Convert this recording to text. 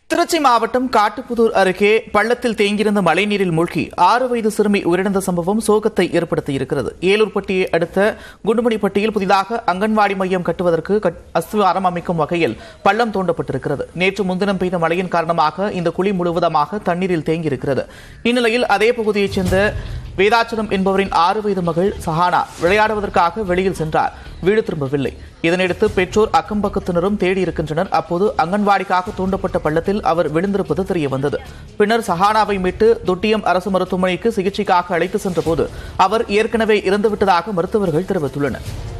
திருச்சி மாவட்டம் காட்டுப்புதூர் அருகே பள்ளத்தில் தேங்கியிருந்த மழைநீரில் மூழ்கி ஆறு வயது சிறுமி உயிரிழந்த சம்பவம் சோகத்தை ஏற்படுத்தியிருக்கிறது ஏலூர்பட்டியை அடுத்த குண்டுமணிப்பட்டியில் புதிதாக அங்கன்வாடி மையம் கட்டுவதற்கு கட்- அஸ்திவாரம் அமைக்கும் வகையில் பள்ளம் தோண்டப்பட்டிருக்கிறது நேற்று முன்தினம் பெய்த மழையின் காரணமாக இந்த குழி முழுவதுமாக தண்ணீரில் தேங்கியிருக்கிறது இந்நிலையில் அதே பகுதியைச் சேர்ந்த வேதாச்சலம் என்பவரின் ஆறு வயது மகள் சஹானா விளையாடுவதற்காக வெளியில் சென்றார் வீடு திரும்பவில்லை இதனையடுத்து பெற்றோர் அக்கம் பக்கத்தினரும் தேடி இருக்கின்றனர் அப்போது அங்கன்வாடிக்காக தூண்டப்பட்ட பள்ளத்தில் அவர் விழுந்திருப்பது தெரியவந்தது பின்னர் சஹானாவை மீட்டு தொட்டியம் அரசு மருத்துவமனைக்கு சிகிச்சைக்காக அழைத்து சென்றபோது அவர் ஏற்கனவே இறந்துவிட்டதாக மருத்துவர்கள் தெரிவித்துள்ளனர்